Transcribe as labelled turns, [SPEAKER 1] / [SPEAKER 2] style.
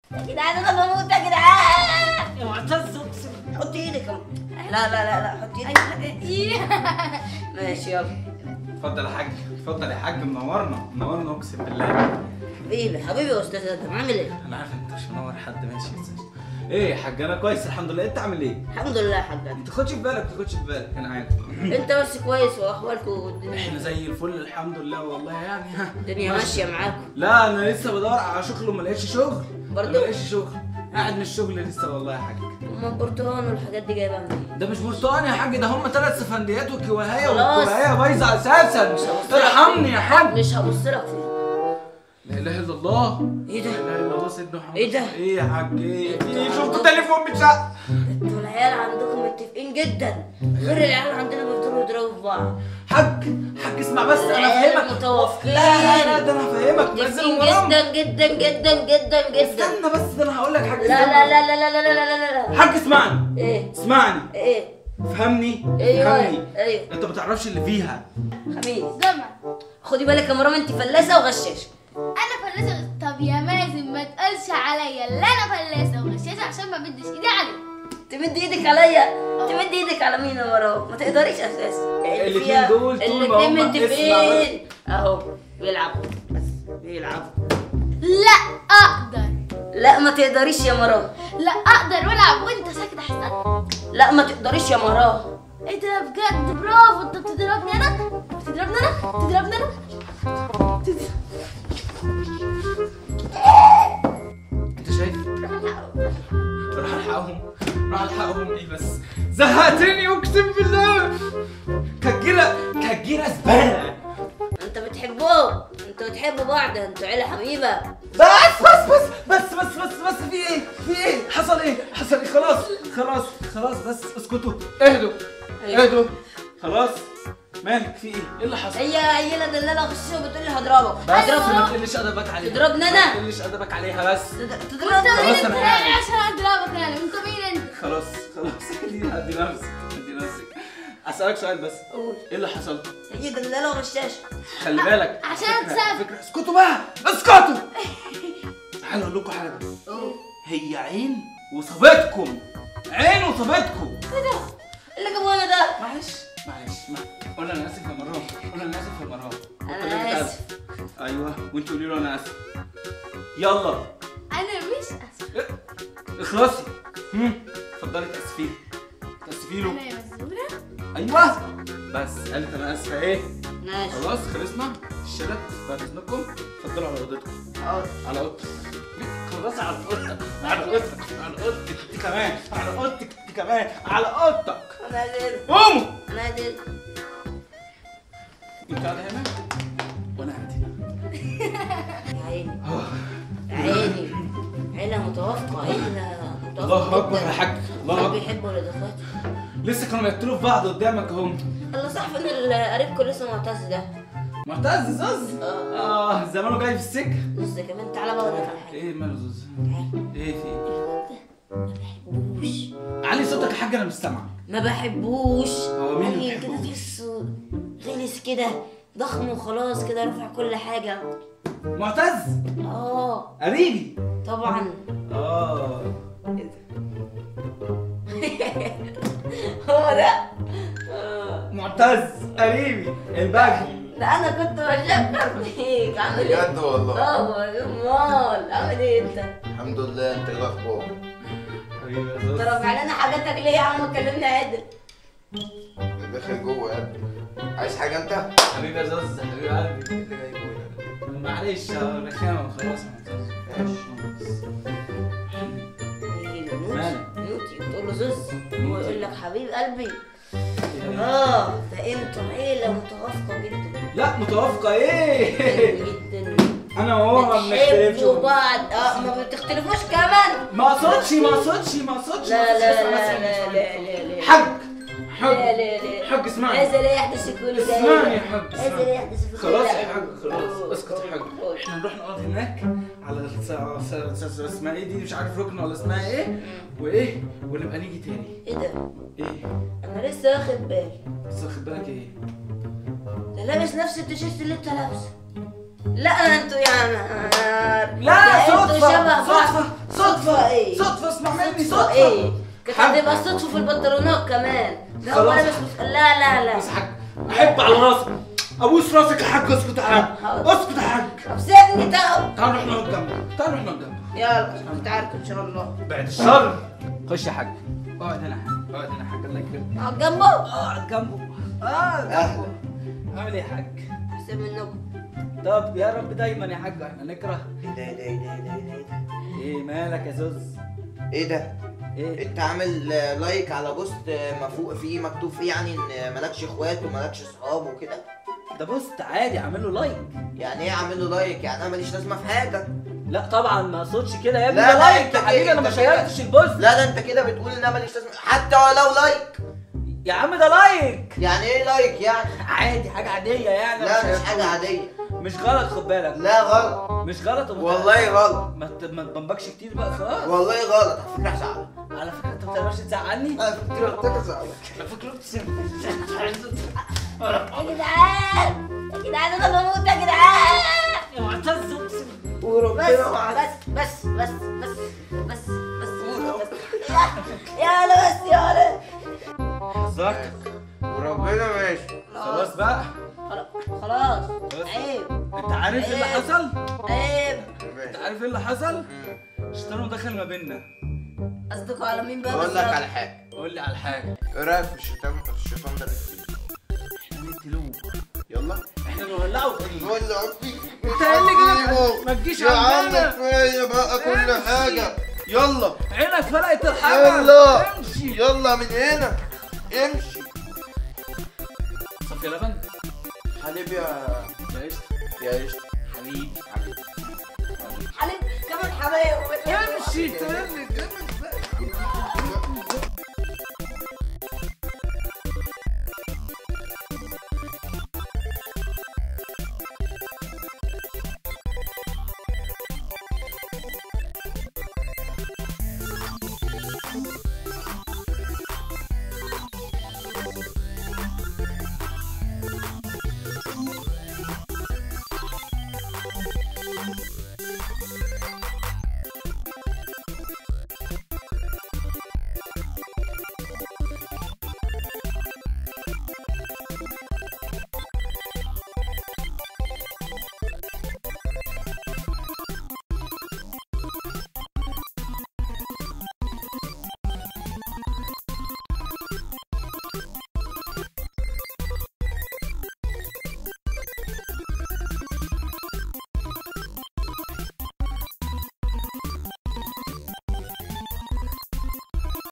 [SPEAKER 1] يا جدعان انا بموت يا جدعان
[SPEAKER 2] يا معتز اقسم
[SPEAKER 1] حط ايدك لا لا لا لا حط ايدك ماشي يلا
[SPEAKER 2] اتفضل يا حاج اتفضل يا حاج منورنا منورنا اقسم بالله
[SPEAKER 1] حبيبي حبيبي يا استاذ ادم عامل ايه؟
[SPEAKER 2] انا عارف انت مش منور حد ماشي ايه يا حاج انا كويس الحمد لله انت عامل ايه؟
[SPEAKER 1] الحمد لله يا حاج
[SPEAKER 2] ما تاخدش في بالك ما تاخدش في بالك انا عارف
[SPEAKER 1] انت بس كويس واحوالكم والدنيا
[SPEAKER 2] احنا زي الفل الحمد لله والله يعني ها
[SPEAKER 1] الدنيا ماشيه معاكم
[SPEAKER 2] لا انا لسه بدور على شغل وما لقيتش شغل
[SPEAKER 1] برضو؟
[SPEAKER 2] ما لقيتش شغل قاعد من الشغل لسه والله يا حاج
[SPEAKER 1] امال البرتقال والحاجات دي جايبها منين؟
[SPEAKER 2] ده مش برتقان يا حاج ده هم ثلاث سفنديات وكواهيه
[SPEAKER 1] خلاص.
[SPEAKER 2] والكواهيه بايظه اساسا
[SPEAKER 1] مش هبص لك
[SPEAKER 2] ارحمني يا حاج
[SPEAKER 1] مش هبص لك فيه
[SPEAKER 2] لا اله الا الله
[SPEAKER 1] ايه ده؟
[SPEAKER 2] لا اله الا الله سيدنا محمد
[SPEAKER 1] ايه ده؟
[SPEAKER 2] ايه يا حاج ايه
[SPEAKER 1] انتوا
[SPEAKER 2] في شفت
[SPEAKER 1] عندكم-
[SPEAKER 2] تليفون بتشق
[SPEAKER 1] انتوا العيال عندكم متفقين جدا غير العيال عندنا بيفضلوا يضربوا في بعض
[SPEAKER 2] حاج حاج اسمع بس انا
[SPEAKER 1] العيال
[SPEAKER 2] فاهمك
[SPEAKER 1] متوافقين.
[SPEAKER 2] لا لا لا ده انا فاهمك نزلوا
[SPEAKER 1] متفقين
[SPEAKER 2] مرام
[SPEAKER 1] جدا جدا جدا جدا جدا
[SPEAKER 2] استنى بس ده انا هقول لك حاجه
[SPEAKER 1] لا لا لا لا لا لا لا لا لا لا
[SPEAKER 2] حاج اسمعني
[SPEAKER 1] ايه
[SPEAKER 2] اسمعني
[SPEAKER 1] ايه
[SPEAKER 2] فهمني
[SPEAKER 1] ايوه
[SPEAKER 2] فهمني
[SPEAKER 1] ايوه
[SPEAKER 2] انت ما تعرفش اللي فيها
[SPEAKER 1] خميس
[SPEAKER 3] زمن
[SPEAKER 1] خدي بالك يا مرام انت فلاسه وغشاشه
[SPEAKER 3] انا فلاسه طب يا مازن ما تقولش عليا لا انا فلاسه وغشاشه عشان ما بدش ايدي عليك
[SPEAKER 1] تمد ايدك عليا تمد ايدك على مين يا مرام ما تقدرش اساسا اللي
[SPEAKER 2] الاتنين
[SPEAKER 1] فيها-
[SPEAKER 2] دول طول ما
[SPEAKER 1] الاتنين
[SPEAKER 2] هما
[SPEAKER 1] متفقين اهو بيلعبوا بس بيلعبوا
[SPEAKER 3] لا اقدر
[SPEAKER 1] لا ما تقدريش يا مرام
[SPEAKER 3] لا اقدر والعب وانت ساكت احسن
[SPEAKER 1] لا ما تقدريش يا مرام
[SPEAKER 3] ايه ده بجد برافو انت بتضربني انا بتضربني انا بتضربني انا
[SPEAKER 2] انت شايف راح الحقهم راح الحقهم ايه بس زهقتني اقسم بالله كجيره كجيره زباله
[SPEAKER 1] انت بتحبوه انتوا بتحبوا بعض انتوا عيله حبيبه
[SPEAKER 2] بس بس بس بس بس بس بس في ايه في ايه حصل ايه حصل ايه خلاص خلاص خلاص بس اسكتوا اهدوا
[SPEAKER 1] أيوة.
[SPEAKER 2] اهدوا خلاص مالك في ايه ايه اللي حصل
[SPEAKER 1] هي عيله دلاله غششه وبتقول لي هضربك
[SPEAKER 2] بس ما
[SPEAKER 1] هضربك
[SPEAKER 2] تقلش ادبك عليها
[SPEAKER 1] تضربني أنا؟
[SPEAKER 2] ما تقلش ادبك عليها بس
[SPEAKER 1] تض-
[SPEAKER 3] انت
[SPEAKER 1] تضربني
[SPEAKER 3] مين
[SPEAKER 2] خلاص
[SPEAKER 3] انت
[SPEAKER 2] أنا
[SPEAKER 3] يعني
[SPEAKER 2] قاعد.
[SPEAKER 3] عشان اضربك يعني انت مين انت
[SPEAKER 2] خلاص خلاص هدي هدي نفسك هدي نفسك اسالك سؤال بس
[SPEAKER 1] قول
[SPEAKER 2] ايه اللي حصل
[SPEAKER 1] هي دلاله وغشاشه
[SPEAKER 2] خلي بالك
[SPEAKER 3] عشان
[SPEAKER 2] فكرة-
[SPEAKER 3] تسافر.
[SPEAKER 2] فكرة اسكتوا بقى اسكتوا تعالوا اقول لكم حاجه
[SPEAKER 1] قول.
[SPEAKER 2] هي عين وصابتكم عين وصابتكم
[SPEAKER 1] اللي جابونا ده
[SPEAKER 2] معلش معلش ما قول انا اسف يا مرام قول انا اسف يا مرام
[SPEAKER 1] انا اسف
[SPEAKER 2] ايوه وانت قولي له انا اسف يلا
[SPEAKER 3] انا مش اسف
[SPEAKER 2] اخلصي هم، اتفضلي تاسفي تاسفي له
[SPEAKER 3] انا يا مزوره
[SPEAKER 2] ايوه بس قالت انا اسفه ايه
[SPEAKER 1] ماشي
[SPEAKER 2] خلاص خلصنا الشباب بعد اذنكم اتفضلوا على اوضتكم
[SPEAKER 1] حاضر.
[SPEAKER 2] على اوضتك خلاص على اوضتك على اوضتك على اوضتك انت كمان على اوضتك انت كمان على اوضتك
[SPEAKER 1] انا قادر
[SPEAKER 2] قوموا
[SPEAKER 1] انا قادر
[SPEAKER 2] انت قاعده هنا وانا قاعد هنا
[SPEAKER 1] يا عيني يا عيني عيله متوافقه عيله متوافقه
[SPEAKER 2] الله اكبر
[SPEAKER 1] جداً.
[SPEAKER 2] يا حاج الله
[SPEAKER 1] دول
[SPEAKER 2] اكبر
[SPEAKER 1] بيحبوا ولاد اخواتي
[SPEAKER 2] لسه كانوا بيقتلوا في بعض قدامك اهم
[SPEAKER 1] الله صح فين ال- قريبكم لسه معتز ده
[SPEAKER 2] معتز زوز اه زمانه جاي في السكه
[SPEAKER 1] بص كمان تعالى بقى اقول لك على حاجه
[SPEAKER 2] ايه ماله زوز
[SPEAKER 1] تعالى.
[SPEAKER 2] ايه في ايه
[SPEAKER 1] الواد ده ما بحبوش
[SPEAKER 2] علي صوتك يا حاج انا مش سامع
[SPEAKER 1] ما بحبوش
[SPEAKER 2] هو مين اللي
[SPEAKER 1] عيل كده
[SPEAKER 2] بيحبوش؟
[SPEAKER 1] تحسه غلس كده ضخم وخلاص كده رافع كل حاجه
[SPEAKER 2] معتز
[SPEAKER 1] اه
[SPEAKER 2] قريبي
[SPEAKER 1] طبعا
[SPEAKER 2] اه
[SPEAKER 1] هو ده آه.
[SPEAKER 2] معتز قريبي الباجي
[SPEAKER 1] ده انا كنت بشكر فيك عامل ايه؟
[SPEAKER 4] بجد والله
[SPEAKER 1] اه امال عامل ايه انت؟
[SPEAKER 4] الحمد لله انت ايه الاخبار
[SPEAKER 2] حبيبي يا
[SPEAKER 1] انت
[SPEAKER 2] زوز
[SPEAKER 1] رافع لنا حاجاتك ليه يا عم كلمنا عدل
[SPEAKER 4] داخل جوه يا ابني عايز حاجه انت
[SPEAKER 2] حبيبي يا زوز حبيبي قلبي إيه اللي جاي جوه؟ معلش رخامه وخلاص يا معتز.
[SPEAKER 1] يجي له
[SPEAKER 2] مالك؟
[SPEAKER 1] نوتي نوتي وتقول له زوز هو يقول لك حبيب قلبي اه ده انتوا عيله متوافقه جدا
[SPEAKER 2] لا متوافقه ايه
[SPEAKER 1] جدا
[SPEAKER 2] انا وهو ما بنختلفش
[SPEAKER 1] بتحبوا بعض اه ما بتختلفوش كمان
[SPEAKER 2] ما اقصدش ما اقصدش ما اقصدش
[SPEAKER 1] لا
[SPEAKER 2] ما
[SPEAKER 1] لا
[SPEAKER 2] أقصدش.
[SPEAKER 1] لا
[SPEAKER 2] اسمع،
[SPEAKER 1] لا
[SPEAKER 2] اسمع،
[SPEAKER 1] لا
[SPEAKER 2] اسمع.
[SPEAKER 1] لا لا
[SPEAKER 2] حق
[SPEAKER 1] لا
[SPEAKER 2] حق
[SPEAKER 1] لا لا
[SPEAKER 2] حق اسمعني
[SPEAKER 1] هذا لا يحدث في كل ذلك
[SPEAKER 2] اسمعني يا حاج
[SPEAKER 1] هذا لا
[SPEAKER 2] اسمعني.
[SPEAKER 1] يحدث في كل
[SPEAKER 2] خلاص يا
[SPEAKER 1] ذلك.
[SPEAKER 2] حاج خلاص
[SPEAKER 1] قول،
[SPEAKER 2] اسكت يا حاج
[SPEAKER 1] قول.
[SPEAKER 2] احنا نروح نقعد هناك على الس- س- س- س- اسمها ايه دي مش عارف ركن ولا اسمها ايه وايه ونبقى نيجي تاني
[SPEAKER 1] ايه ده؟
[SPEAKER 2] ايه
[SPEAKER 1] انا لسه واخد بالي
[SPEAKER 2] بس واخد بالك ايه
[SPEAKER 1] ده لابس نفس التيشيرت اللي انت لابسه لا انتوا يعني
[SPEAKER 2] لا
[SPEAKER 1] ده انتوا
[SPEAKER 2] صدفة
[SPEAKER 1] شبه بعض
[SPEAKER 2] صدفة صدفة
[SPEAKER 1] إيه؟
[SPEAKER 2] صدفة اسمع مني
[SPEAKER 1] صدفة ايه
[SPEAKER 2] صدفة
[SPEAKER 1] كانت
[SPEAKER 2] حب.
[SPEAKER 1] هتبقى صدفة في البنطلونات كمان ده هو
[SPEAKER 2] خلاص.
[SPEAKER 1] انا مش مس... لا لا لا
[SPEAKER 2] بس يا حاج احب على راسك ابوس راسك يا حاج اسكت يا حاج
[SPEAKER 1] حاضر.
[SPEAKER 2] اسكت يا حاج
[SPEAKER 1] طب سيبني طب
[SPEAKER 2] تعال نروح نقعد جنبه تعال نروح نقعد جنبه
[SPEAKER 1] يلا نتعارك ان شاء الله
[SPEAKER 2] بعد الشر خش يا حاج اقعد هنا يا حاج اقعد هنا يا حاج الله يكرمك
[SPEAKER 1] اقعد جنبه
[SPEAKER 2] اقعد جنبه اقعد جنبه
[SPEAKER 4] أهلا.
[SPEAKER 2] عامل ايه يا حاج
[SPEAKER 1] احسن منكم
[SPEAKER 2] طب يا رب دايما يا حاج احنا نكره
[SPEAKER 4] ايه ده ايه ده ايه ده ايه ده ايه ده
[SPEAKER 2] ايه مالك يا زوز
[SPEAKER 4] ايه ده
[SPEAKER 2] ايه
[SPEAKER 4] انت عامل آه، لايك على بوست آه، مفوق فيه مكتوب فيه يعني ان مالكش اخوات ومالكش صحاب وكده
[SPEAKER 2] ده بوست عادي عامل له لايك
[SPEAKER 4] يعني ايه عامل له لايك يعني انا ماليش لازمه في حاجه
[SPEAKER 2] لا طبعا ما اقصدش كده يا ابني
[SPEAKER 4] لا،
[SPEAKER 2] ده
[SPEAKER 4] لا،
[SPEAKER 2] لايك
[SPEAKER 4] انت
[SPEAKER 2] يا حبيبي
[SPEAKER 4] كده-
[SPEAKER 2] انا ما
[SPEAKER 4] انت كده.
[SPEAKER 2] شيرتش البوست
[SPEAKER 4] لا ده انت كده بتقول ان انا ماليش لازمه حتى ولو لايك
[SPEAKER 2] يا عم ده لايك
[SPEAKER 4] يعني ايه لايك يعني
[SPEAKER 2] عادي حاجه عاديه يعني
[SPEAKER 4] لا
[SPEAKER 2] مش
[SPEAKER 4] مش حاجه عاديه
[SPEAKER 2] مش غلط خد بالك
[SPEAKER 4] لا غلط
[SPEAKER 2] مش غلط وما-
[SPEAKER 4] والله غلط
[SPEAKER 2] ما ت- ما تبمبكش كتير بقى خلاص
[SPEAKER 4] والله غلط على فكره هزعلك
[SPEAKER 2] على فكره انت ما بتقدرش تزعلني
[SPEAKER 4] على فكره قلت لك هزعلك
[SPEAKER 2] على فكره
[SPEAKER 1] يا جدعان يا جدعان انا بموت يا جدعان
[SPEAKER 2] يا معتز اقسم
[SPEAKER 1] بس
[SPEAKER 4] وربنا معاك
[SPEAKER 1] بس بس بس بس بس بس بس يا- يا لا بس يا لا
[SPEAKER 2] حظك
[SPEAKER 4] وربنا ماشي
[SPEAKER 2] خلاص بقى
[SPEAKER 1] خلاص خلاص عيب
[SPEAKER 2] انت عارف ايه اللي حصل
[SPEAKER 1] عيب
[SPEAKER 2] انت عارف ايه اللي حصل الشيطان دخل ما بيننا
[SPEAKER 1] قصدكوا على مين بقى
[SPEAKER 4] اقول لك
[SPEAKER 1] بالظبط؟
[SPEAKER 4] على حاجه
[SPEAKER 2] قول لي على حاجه
[SPEAKER 4] ايه رايك في الشيطان الشيطان ده نقتله؟
[SPEAKER 2] احنا نقتلوه
[SPEAKER 4] يلا
[SPEAKER 2] احنا نولعه
[SPEAKER 4] ولا فيه
[SPEAKER 2] انت ايه اللي جابك؟ ما تجيش
[SPEAKER 4] يا عم
[SPEAKER 2] عندنا.
[SPEAKER 4] كفايه بقى كل
[SPEAKER 2] امشي.
[SPEAKER 4] حاجه يلا
[SPEAKER 2] عينك فلقت الحجر
[SPEAKER 4] يلا
[SPEAKER 2] امشي
[SPEAKER 4] يلا من هنا امشي
[SPEAKER 2] صفي لبن
[SPEAKER 4] حبيبي يا
[SPEAKER 2] يا قشطه
[SPEAKER 4] يا قشطه
[SPEAKER 2] حبيبي
[SPEAKER 4] حبيبي
[SPEAKER 1] حبيب كمان حبايب
[SPEAKER 2] امشي ترنك